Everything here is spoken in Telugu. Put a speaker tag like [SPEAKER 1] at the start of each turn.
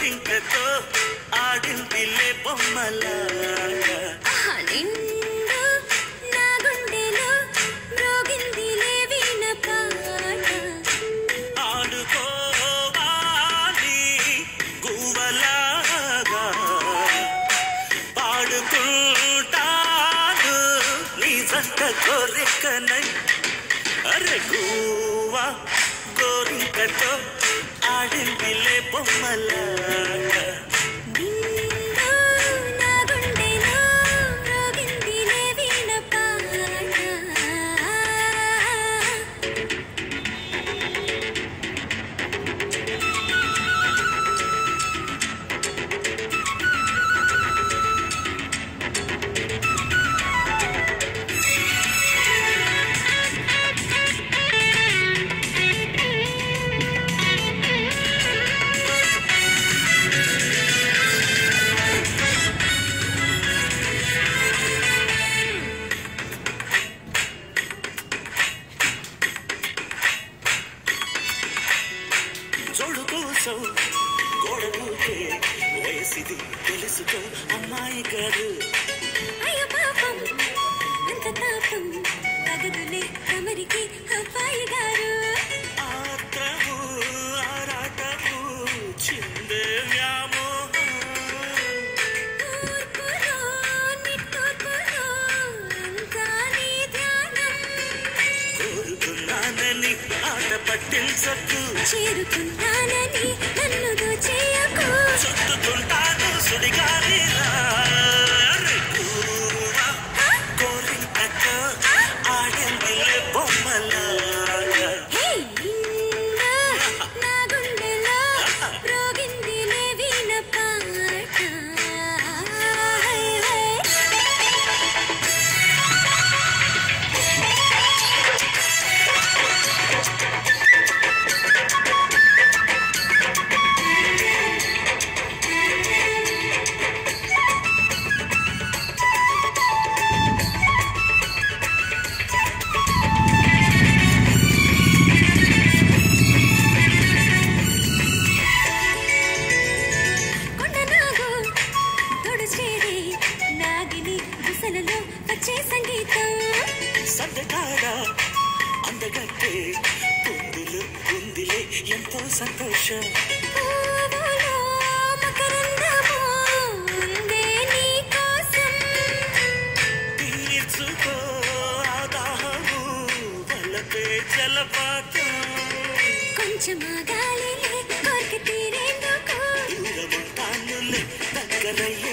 [SPEAKER 1] గోరింకతో ఆడిందిలే బొమ్మలాగా
[SPEAKER 2] ఆహా, నిండు నా గుండెలో మ్రోగిందిలే వీణ పాట
[SPEAKER 1] ఆడుకోవాలి గువ్వలాగా పాడుకుంటాను నీ జంట కోరికనై అరే గువ్వా గోరింకతో ఆడిందిలే బొమ్మలాగా
[SPEAKER 2] నిండు నా గుండెలో మ్రోగిందిలే వీణ పాట
[SPEAKER 1] జోడు కోసం గోడ దూకే వయసిది తెలుసుకో అమ్మాయి గారు
[SPEAKER 2] అయ్యో పాపం అంత తాపం తగదులే తమరికి అబ్బాయి గారు
[SPEAKER 1] ఆత్రము ఆరాటము చిందే వ్యామోహం
[SPEAKER 2] తూర్పులో నిట్టూర్పులో అంతా నీ ధ్యానం
[SPEAKER 1] కోరుకున్నానని ఆట పట్టించకు
[SPEAKER 2] చేరుకున్నానని నన్ను దోచేయకు
[SPEAKER 1] చుట్టుకుంటాను సుడిగాలిలా రెక్కువా కోరింకతో ఆడిందిలే బొమ్మలాగా
[SPEAKER 2] హే నిన్న నా గుండెలో రోగిందిలే వీణ పాట హై హై కొండనాగు తొడు చేరి నాగిని గుసలలో వచ్చే సంగీతం
[SPEAKER 1] సందకాడ అందగట్టే పొందులు ఉందిలే ఎంతో సంతోషం
[SPEAKER 2] పువ్వులో మకరందము ఉందే నీ కోసం
[SPEAKER 1] తీర్చుకో ఆదాహము వలపే జలపాతం
[SPEAKER 2] కొంచెం ఆగాలిలే కోరిక తీరేందుకు
[SPEAKER 1] దూరముంటానులే దగ్గరయ్య